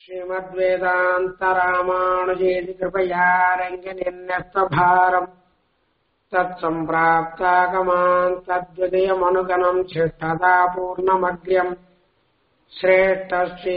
श्रीमद्वेदान्तरामानुजेति कृपया रङ्गनिन्यस्तभारम् तत्सम्प्राप्तागमान् तद्विदयमनुगणम् शिष्टता पूर्णमग्र्यम् श्रेष्ठ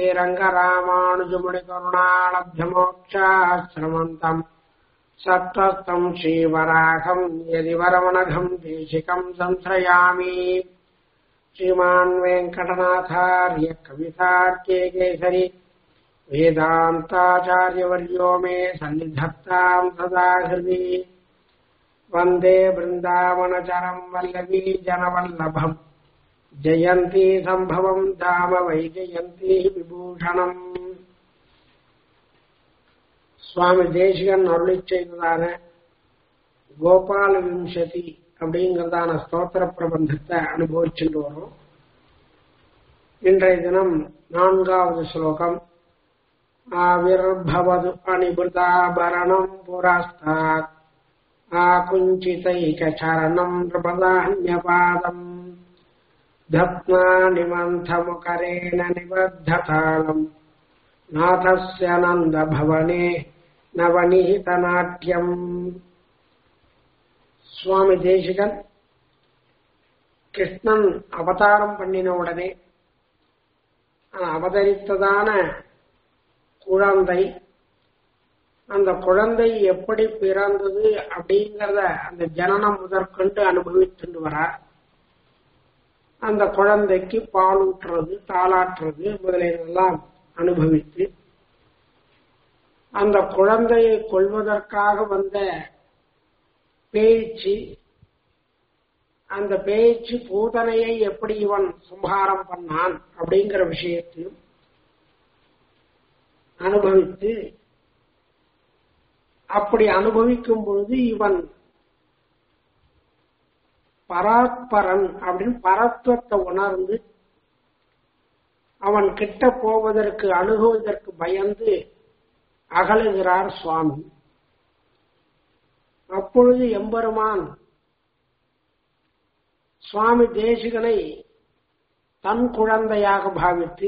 श्रीरङ्गरामानुजमुनिकरुणालभ्यमोक्षाश्रमन्तम् सत्त्वस्तम् श्रीवराघम् यदि वरमनघम् देशिकम् संश्रयामि श्रीमान् वेङ्कटनाथार्य कवितार्के केसरि वेदान्ताचार्यवर्यो मे सन्निधत्ताम् सदा हृदि वन्दे बृन्दावनचरम् वल्लवी जनवल्लभम् जयन्ती सम्भवम् धाम वै जयन्ती விபூஷணம் சுவாமி தேசிகன் அருளி செய்ததான கோபால விம்சதி அப்படிங்கிறதான ஸ்தோத்திர பிரபந்தத்தை அனுபவிச்சுட்டு வரோம் இன்றைய தினம் நான்காவது ஸ்லோகம் ஆவிர்பவது அனிபுதாபரணம் புரஸ்தாத் ஆகுஞ்சிதைகச்சரணம் நிருபதான்யபாதம் धत्नानिमन्थमुकरेण निबद्धतालम् नाथस्य नन्दभवने நவநீதநாட்டியம் சுவாமி தேசிகன் கிருஷ்ணன் அவதாரம் பண்ணின உடனே அவதரித்ததான குழந்தை அந்த குழந்தை எப்படி பிறந்தது அப்படிங்கறத அந்த ஜனனம் முதற்கொண்டு அனுபவித்துட்டு வரார் அந்த குழந்தைக்கு பால் ஊற்றுறது தாளாற்றுறது முதலியதெல்லாம் அனுபவித்து அந்த குழந்தையை கொள்வதற்காக வந்த பேச்சு அந்த பேச்சு பூதனையை எப்படி இவன் சம்ஹாரம் பண்ணான் அப்படிங்கிற விஷயத்தையும் அனுபவித்து அப்படி அனுபவிக்கும் பொழுது இவன் பராத்பரன் அப்படின்னு பரத்துவத்தை உணர்ந்து அவன் கிட்ட போவதற்கு அணுகுவதற்கு பயந்து அகலுகிறார் சுவாமி அப்பொழுது எம்பெருமான் சுவாமி தேசிகனை தன் குழந்தையாக பாவித்து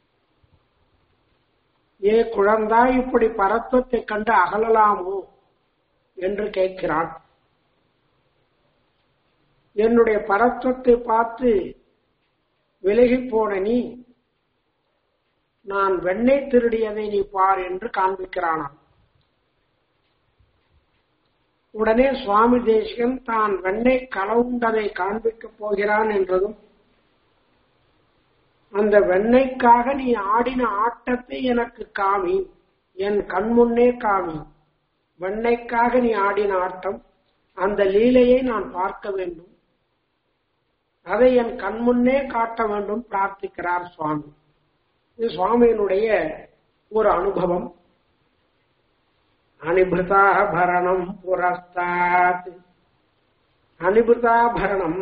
ஏ குழந்தாய் இப்படி பரத்துவத்தை கண்டு அகலலாமோ என்று கேட்கிறான் என்னுடைய பரத்துவத்தை பார்த்து விலகி போன நீ நான் வெண்ணெய் திருடியதை நீ பார் என்று காண்பிக்கிறானாம் உடனே சுவாமி தேசிகன் தான் வெண்ணெய் களவுண்டதை காண்பிக்கப் போகிறான் என்றதும் அந்த வெண்ணெய்க்காக நீ ஆடின ஆட்டத்தை எனக்கு காமி என் கண்முன்னே காமி வெண்ணெய்க்காக நீ ஆடின ஆட்டம் அந்த லீலையை நான் பார்க்க வேண்டும் அதை என் கண்முன்னே காட்ட வேண்டும் பிரார்த்திக்கிறார் சுவாமி இது சுவாமியினுடைய ஒரு அனுபவம் அனிபிருதாபரணம் புரஸ்தாத் அனிபிருதாபரணம்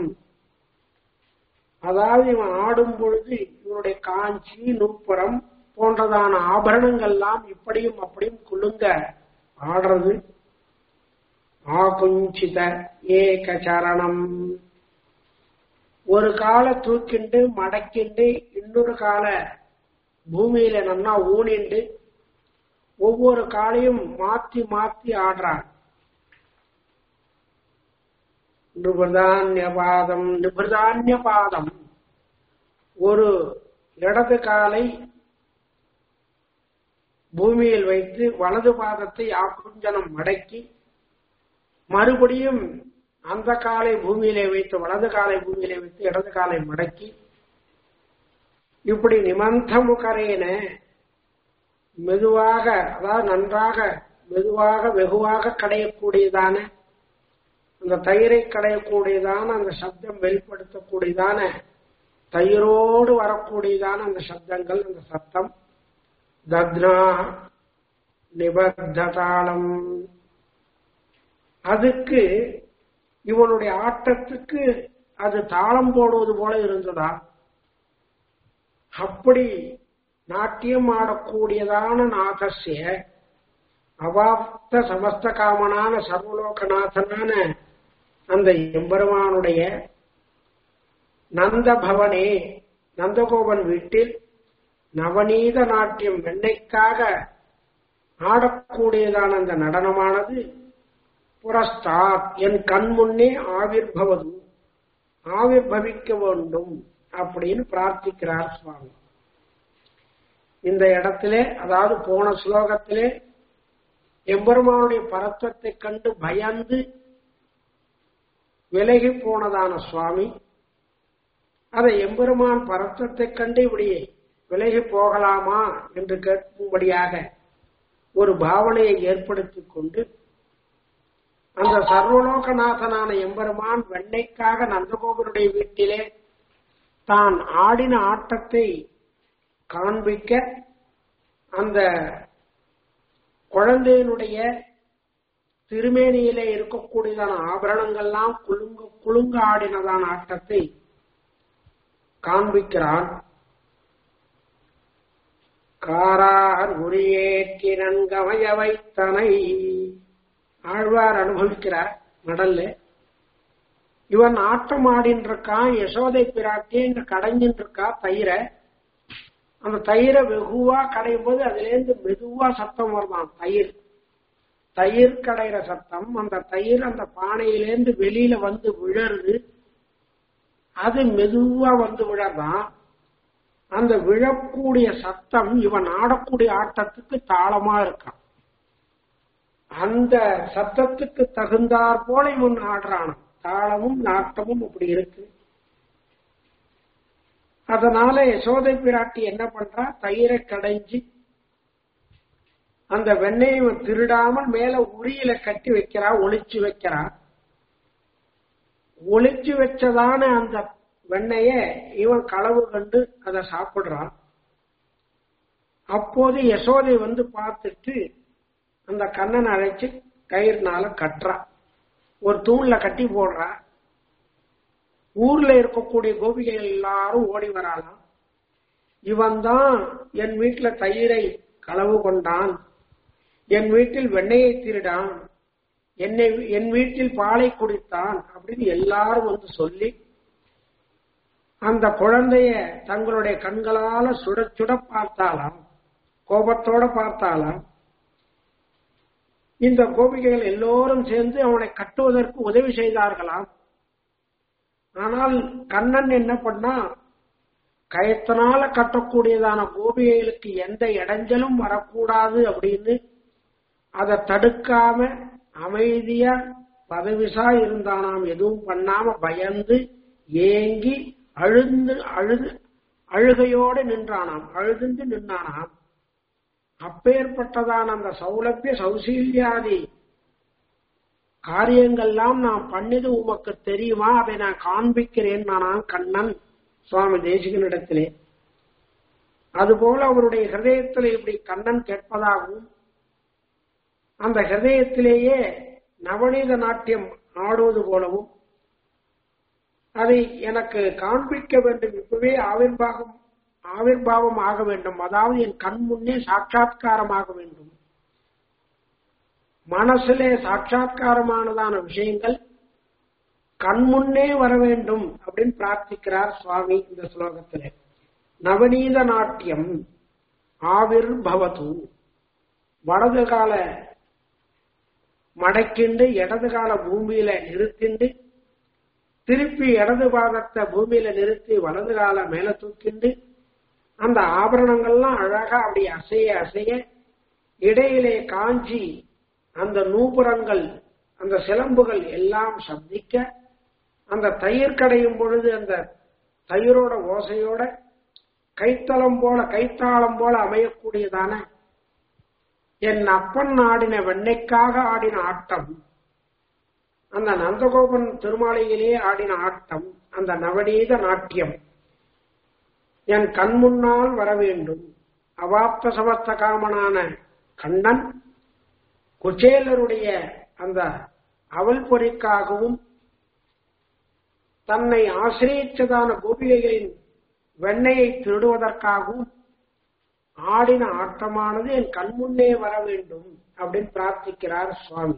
அதாவது இவன் ஆடும் பொழுது இவனுடைய காஞ்சி நூப்புறம் போன்றதான ஆபரணங்கள்லாம் இப்படியும் அப்படியும் குலுங்க ஆடுறது ஆகுஞ்சித ஏகச்சரணம் ஒரு கால தூக்கிண்டு மடக்கிண்டு இன்னொரு கால பூமியில நன்னா ஊனிண்டு ஒவ்வொரு காலையும் மாத்தி மாத்தி ஆடுறான் நிபுதான்ய பாதம் நிபுதான்ய பாதம் ஒரு இடது காலை பூமியில் வைத்து வலது பாதத்தை ஆக்குஞ்சனம் மடக்கி மறுபடியும் அந்த காலை பூமியிலே வைத்து வலது காலை பூமியிலே வைத்து இடது காலை மடக்கி இப்படி நிமந்த முகரேன மெதுவாக அதாவது நன்றாக மெதுவாக வெகுவாக கடையக்கூடியதான அந்த தயிரை கடையக்கூடியதான அந்த சப்தம் வெளிப்படுத்தக்கூடியதான தயிரோடு வரக்கூடியதான அந்த சப்தங்கள் அந்த சத்தம் தத்னா நிபத்ததாளம் அதுக்கு இவனுடைய ஆட்டத்துக்கு அது தாளம் போடுவது போல இருந்ததா அப்படி நாட்டியம் ஆடக்கூடியதான நாதசிய அவாப்த சமஸ்த காமனான சர்வலோகநாதனான அந்த எம்பெருமானுடைய நந்த பவனே நந்தகோபன் வீட்டில் நவநீத நாட்டியம் வெண்ணைக்காக ஆடக்கூடியதான அந்த நடனமானது புரஸ்தாத் என் கண் முன்னே ஆவிர்பவது ஆவிர்பவிக்க வேண்டும் அப்படின்னு பிரார்த்திக்கிறார் சுவாமி இந்த இடத்திலே அதாவது போன ஸ்லோகத்திலே எம்பெருமானுடைய பரத்வத்தை கண்டு பயந்து விலகி போனதான சுவாமி அதை எம்பெருமான் பரத்வத்தை கண்டு இப்படி விலகி போகலாமா என்று கேட்கும்படியாக ஒரு பாவனையை ஏற்படுத்திக் கொண்டு அந்த சர்வலோகநாதனான எம்பெருமான் வெண்ணைக்காக நந்தகோபருடைய வீட்டிலே தான் ஆடின ஆட்டத்தை காண்பிக்க அந்த குழந்தையினுடைய திருமேனியிலே இருக்கக்கூடியதான ஆபரணங்கள்லாம் குலுங்க குலுங்க ஆடினதான ஆட்டத்தை காண்பிக்கிறான் காரார் உரியேற்றினன் கமய வைத்தனை ஆழ்வார் அனுபவிக்கிறார் நடல்ல இவன் ஆட்டம் ஆடின்னு இருக்கான் யசோதை பிராட்டி இங்க கடைஞ்சின்னு இருக்கா தயிரை அந்த தயிரை வெகுவா கடையும் போது அதுல இருந்து மெதுவா சத்தம் வருதான் தயிர் தயிர் கடையிற சத்தம் அந்த தயிர் அந்த பானையிலேருந்து வெளியில வந்து விழருது அது மெதுவா வந்து விழறதான் அந்த விழக்கூடிய சத்தம் இவன் ஆடக்கூடிய ஆட்டத்துக்கு தாளமா இருக்கான் அந்த சத்தத்துக்கு தகுந்தாற் போல இவன் ஆடுறான் தாளமும் நாட்டமும் அப்படி இருக்கு அதனால யசோதை பிராட்டி என்ன பண்றா தயிரை கடைஞ்சி அந்த வெண்ணெயை இவன் திருடாமல் மேல உரியில கட்டி வைக்கிறா ஒளிச்சு வைக்கிறா ஒளிச்சு வச்சதான அந்த வெண்ணைய இவன் களவு கண்டு அதை சாப்பிடுறான் அப்போது யசோதை வந்து பார்த்துட்டு அந்த கண்ணனை அழைச்சு கயிறுனால கட்டுறா ஒரு தூண்ல கட்டி போடுறா ஊர்ல இருக்கக்கூடிய கோபிகைகள் எல்லாரும் ஓடி வராலாம் இவன் தான் என் வீட்டுல தயிரை களவு கொண்டான் என் வீட்டில் வெண்ணெயை திருடான் என்னை என் வீட்டில் பாலை குடித்தான் அப்படின்னு எல்லாரும் வந்து சொல்லி அந்த குழந்தைய தங்களுடைய கண்களால சுட சுட பார்த்தாலாம் கோபத்தோட பார்த்தாலாம் இந்த கோபிகைகள் எல்லோரும் சேர்ந்து அவனை கட்டுவதற்கு உதவி செய்தார்களாம் ஆனால் கண்ணன் என்ன பண்ணா கயத்தினால கட்டக்கூடியதான கோபிகைகளுக்கு எந்த இடைஞ்சலும் வரக்கூடாது அப்படின்னு அதை தடுக்காம அமைதியா பதவிசா இருந்தானாம் எதுவும் பண்ணாம பயந்து ஏங்கி அழுந்து அழுது அழுகையோடு நின்றானாம் அழுதுந்து நின்றானாம் அப்பேற்பட்டதான அந்த சௌலபிய சௌசீல்யாதி காரியங்கள்லாம் நான் பண்ணது உமக்கு தெரியுமா அதை நான் காண்பிக்கிறேன் நானாம் கண்ணன் சுவாமி தேசிகனிடத்திலே அதுபோல அவருடைய ஹிருதயத்தில் இப்படி கண்ணன் கேட்பதாகவும் அந்த ஹிருதயத்திலேயே நவநீத நாட்டியம் ஆடுவது போலவும் அதை எனக்கு காண்பிக்க வேண்டும் இப்பவே ஆவிர்வாகம் ஆவிர்வாவம் ஆக வேண்டும் அதாவது என் கண் முன்னே சாட்சா்காரமாக வேண்டும் மனசிலே சாட்சா்காரமானதான விஷயங்கள் கண் முன்னே வர வேண்டும் அப்படின்னு பிரார்த்திக்கிறார் சுவாமி இந்த ஸ்லோகத்திலே நவநீத நாட்டியம் ஆவிர் பவது வலது கால மடக்கிண்டு இடது கால பூமியில நிறுத்திண்டு திருப்பி இடது பாதத்தை பூமியில நிறுத்தி வலது கால மேல தூக்கிண்டு அந்த ஆபரணங்கள்லாம் அழகா அப்படி அசைய அசைய இடையிலே காஞ்சி அந்த நூபுரங்கள் அந்த சிலம்புகள் எல்லாம் சப்திக்க அந்த தயிர் கடையும் பொழுது அந்த தயிரோட ஓசையோட கைத்தளம் போல கைத்தாளம் போல அமையக்கூடியதான என் அப்பன் ஆடின வெண்ணைக்காக ஆடின ஆட்டம் அந்த நந்தகோபன் திருமாலையிலே ஆடின ஆட்டம் அந்த நவநீத நாட்டியம் என் கண் முன்னால் வர வேண்டும் அவாப்த சமஸ்த காமனான கண்ணன் குச்சேலருடைய அந்த அவல் பொறிக்காகவும் தன்னை ஆசிரியச்சதான கோபிகைகளின் வெண்ணையை திருடுவதற்காகவும் ஆடின ஆட்டமானது என் கண்முன்னே வர வேண்டும் அப்படின்னு பிரார்த்திக்கிறார் சுவாமி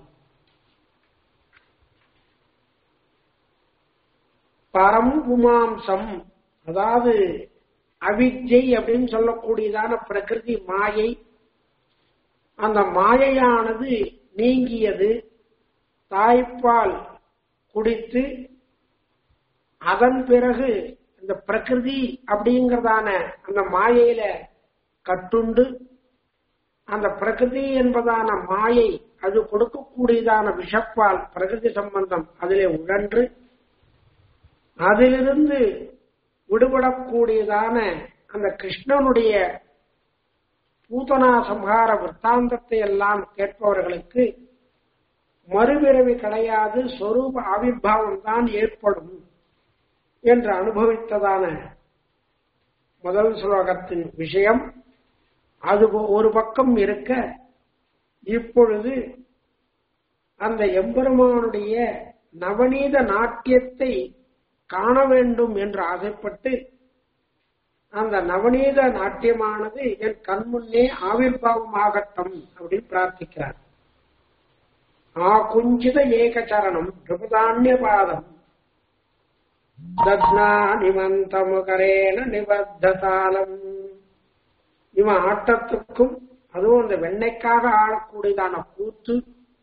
பரம் புமாம்சம் அதாவது அவித்யை அப்படின்னு சொல்லக்கூடியதான பிரகிருதி மாயை அந்த மாயையானது நீங்கியது தாய்ப்பால் குடித்து அதன் பிறகு இந்த பிரகிருதி அப்படிங்கறதான அந்த மாயையில கட்டுண்டு அந்த பிரகிருதி என்பதான மாயை அது கொடுக்கக்கூடியதான விஷப்பால் பிரகிருதி சம்பந்தம் அதிலே உழன்று அதிலிருந்து விடுபடக்கூடியதான அந்த கிருஷ்ணனுடைய பூதனா சம்ஹார விற்த்தாந்தத்தை எல்லாம் கேட்பவர்களுக்கு மறுபிறவி கிடையாது சொரூப ஆவிர்வாவம் தான் ஏற்படும் என்று அனுபவித்ததான முதல் ஸ்லோகத்தின் விஷயம் அது ஒரு பக்கம் இருக்க இப்பொழுது அந்த எம்பெருமானுடைய நவநீத நாட்டியத்தை காண வேண்டும் என்று ஆசைப்பட்டு அந்த நவநீத நாட்டியமானது என் கண்முன்னே ஆவிர்வாவமாகட்டும் அப்படின்னு பிரார்த்திக்கிறார் ஆ குஞ்சித ஏகச்சரணம் பிரபதான்ய பாதம் தத்னா நிமந்தமுகரேன நிபத்ததாலம் இவன் ஆட்டத்துக்கும் அதுவும் அந்த வெண்ணைக்காக ஆடக்கூடியதான கூத்து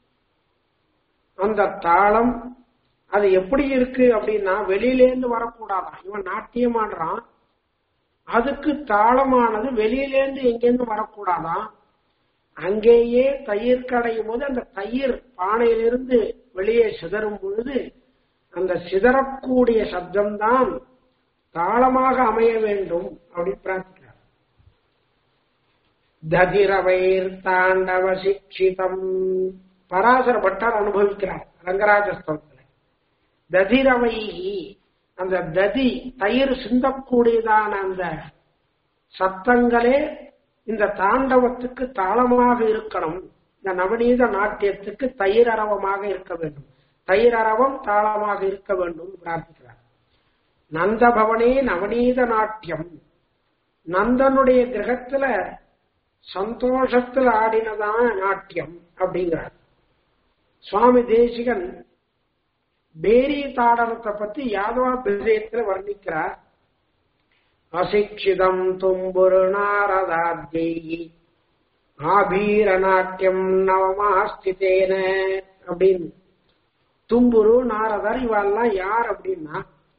அந்த தாளம் அது எப்படி இருக்கு அப்படின்னா வெளியிலேருந்து வரக்கூடாதான் இவன் நாட்டியம் ஆடுறான் அதுக்கு தாளமானது வெளியிலேருந்து எங்கேருந்து வரக்கூடாதான் அங்கேயே தயிர் கடையும் போது அந்த தயிர் பானையிலிருந்து வெளியே சிதறும் பொழுது அந்த சிதறக்கூடிய சப்தம்தான் தாளமாக அமைய வேண்டும் அப்படி பிரார்த்திக்கிறார் ததிரவைர் தாண்டவ சிக்ஷிதம் பராசர பட்டார் அனுபவிக்கிறார் ரங்கராஜஸ்தவத்தில் ததிரவைகி அந்த ததி தயிர் சிந்தக்கூடியதான அந்த சத்தங்களே இந்த தாண்டவத்துக்கு தாளமாக இருக்கணும் இந்த நவநீத நாட்டியத்துக்கு தயிர் அரவமாக இருக்க வேண்டும் தயிர் அரவம் தாளமாக இருக்க வேண்டும் பிரார்த்திக்கிறார் நந்தபவனே நவநீத நாட்டியம் நந்தனுடைய கிரகத்துல சந்தோஷத்தில் ஆடினதான நாட்டியம் அப்படிங்கிறார் சுவாமி தேசிகன் பேரி தாடனத்தை பத்தி யாதவா பிரதயத்தில் வர்ணிக்கிறார் அசிக்ஷிதம் தும்புரு நாரதாத்யி ஆபீர நாட்டியம் நவமாஸ்திதேன அப்படின்னு தும்புரு நாரதர் இவாள்லாம் யார் அப்படின்னா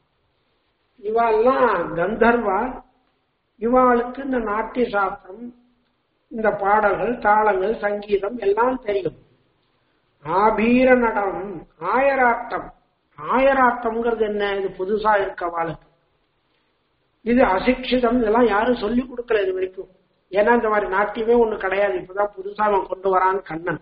இவாள்லாம் கந்தர்வா இவாளுக்கு இந்த நாட்டிய சாஸ்திரம் இந்த பாடல்கள் தாளங்கள் சங்கீதம் எல்லாம் தெரியும் ஆபீர நடனம் ஆயராட்டம் ஆயராட்டம்ங்கிறது என்ன இது புதுசா இருக்க வாளுக்கு இது அசிக்ஷிதம் இதெல்லாம் யாரும் சொல்லி கொடுக்கல இது வரைக்கும் ஏன்னா இந்த மாதிரி நாட்டியமே ஒண்ணு கிடையாது இப்பதான் புதுசா அவன் கொண்டு வரான் கண்ணன்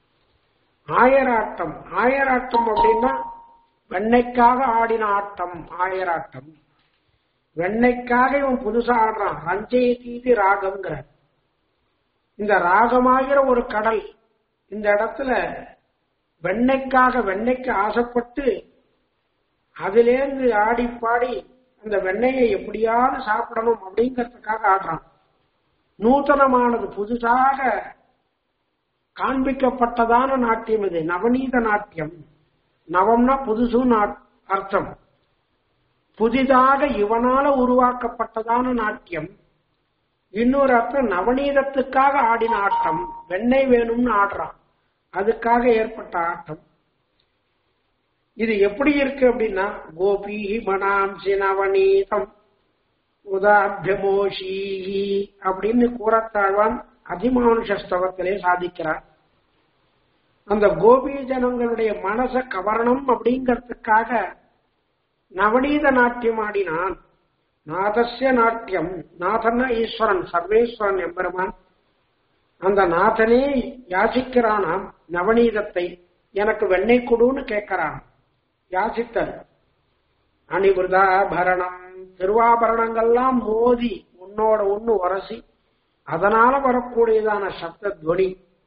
ஆயராட்டம் ஆயராட்டம் அப்படின்னா வெண்ணைக்காக ஆடின ஆட்டம் ஆயராட்டம் வெண்ணைக்காக இவன் புதுசா ஆடுறான் ரஞ்சய தீதி ராகம்ங்கிற இந்த ராகமாகிற ஒரு கடல் இந்த இடத்துல வெண்ணைக்காக வெண்ணைக்கு ஆசைப்பட்டு அதிலேருந்து ஆடி பாடி அந்த வெண்ணையை எப்படியாவது சாப்பிடணும் அப்படிங்கறதுக்காக ஆடுறான் நூத்தனமானது புதுசாக காண்பிக்கப்பட்டதான நாட்டியம் இது நவநீத நாட்டியம் நவம்னா புதுசு அர்த்தம் புதிதாக இவனால உருவாக்கப்பட்டதான நாட்டியம் இன்னொரு அர்த்தம் நவநீதத்துக்காக ஆடின ஆட்டம் வெண்ணெய் வேணும்னு ஆடுறான் அதுக்காக ஏற்பட்ட ஆட்டம் இது எப்படி இருக்கு அப்படின்னா கோபி மனாம்சி நவநீதம் உதாபியமோஷி அப்படின்னு கூறத்தாழ்வான் அதிமானுஷஸ்தவத்திலே சாதிக்கிறார் அந்த கோபி ஜனங்களுடைய மனச கவரணம் அப்படிங்கறதுக்காக நவநீத நாட்டியம் ஆடினான் நாதஸ்ய நாட்டியம் நாதன்னா ஈஸ்வரன் சர்வேஸ்வரன் எம்பெருமான் அந்த நாதனே யாசிக்கிறானாம் நவநீதத்தை எனக்கு வெண்ணெய் கொடுன்னு கேட்கிறான் யாசித்தல் அணிவிருதாபரணம் திருவாபரணங்கள்லாம் மோதி உன்னோட ஒண்ணு உரசி அதனால வரக்கூடியதான சப்த துவனி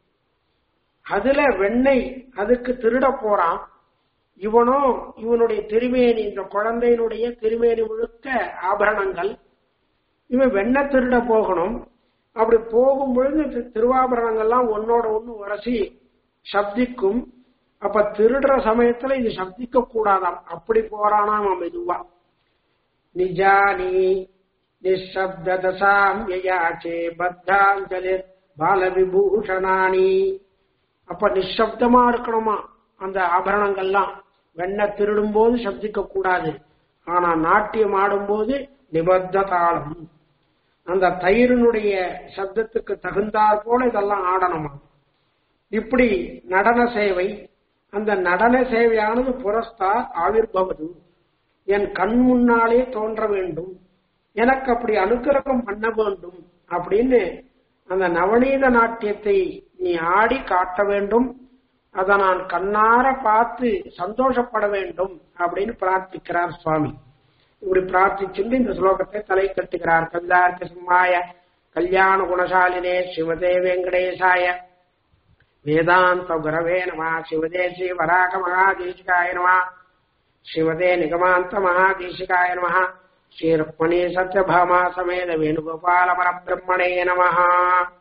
அதுல வெண்ணெய் அதுக்கு திருட போறான் இவனோ இவனுடைய திருமேனி இந்த குழந்தையினுடைய திருமேனி முழுக்க ஆபரணங்கள் இவன் வெண்ண திருட போகணும் அப்படி போகும் பொழுது திருவாபரணங்கள்லாம் ஒன்னோட ஒண்ணு உரசி சப்திக்கும் அப்ப திருடுற சமயத்துல இது சப்திக்க கூடாதாம் அப்படி போறானாம் மெதுவா நிஜானி நிசப்தசாம் யயாச்சே பத்தாஞ்சலி பாலவிபூஷணானி அப்ப நிசப்தமா இருக்கணுமா அந்த ஆபரணங்கள்லாம் வெண்ண திருடும் போது சப்திக்க கூடாது ஆனா நாட்டியம் ஆடும்போது நிபத்த தாளம் அந்த தயிரினுடைய சப்தத்துக்கு தகுந்தாற் போல இதெல்லாம் ஆடணுமா இப்படி நடன சேவை அந்த நடன சேவையானது புரஸ்தார் ஆவிர்பவது என் கண் முன்னாலே தோன்ற வேண்டும் எனக்கு அப்படி அனுக்கிரகம் பண்ண வேண்டும் அப்படின்னு அந்த நவநீத நாட்டியத்தை நீ ஆடி காட்ட வேண்டும் அதை நான் கண்ணார பார்த்து சந்தோஷப்பட வேண்டும் அப்படின்னு பிரார்த்திக்கிறார் சுவாமி இப்படி பிரார்த்திச்சுட்டு இந்த ஸ்லோகத்தை தலை கட்டுகிறார் கவிதார்த்த சிம்மாய கல்யாண குணசாலினே சிவதே வெங்கடேசாய வேதாந்த குரவே நம சிவதே ஸ்ரீ வராக மகாதீசிகாய நம சிவதே நிகமாந்த மகாதீசிகாய நம ஸ்ரீ ருக்மணி சத்யபாமா சமேத வேணுகோபால பரபிரம்மணே நம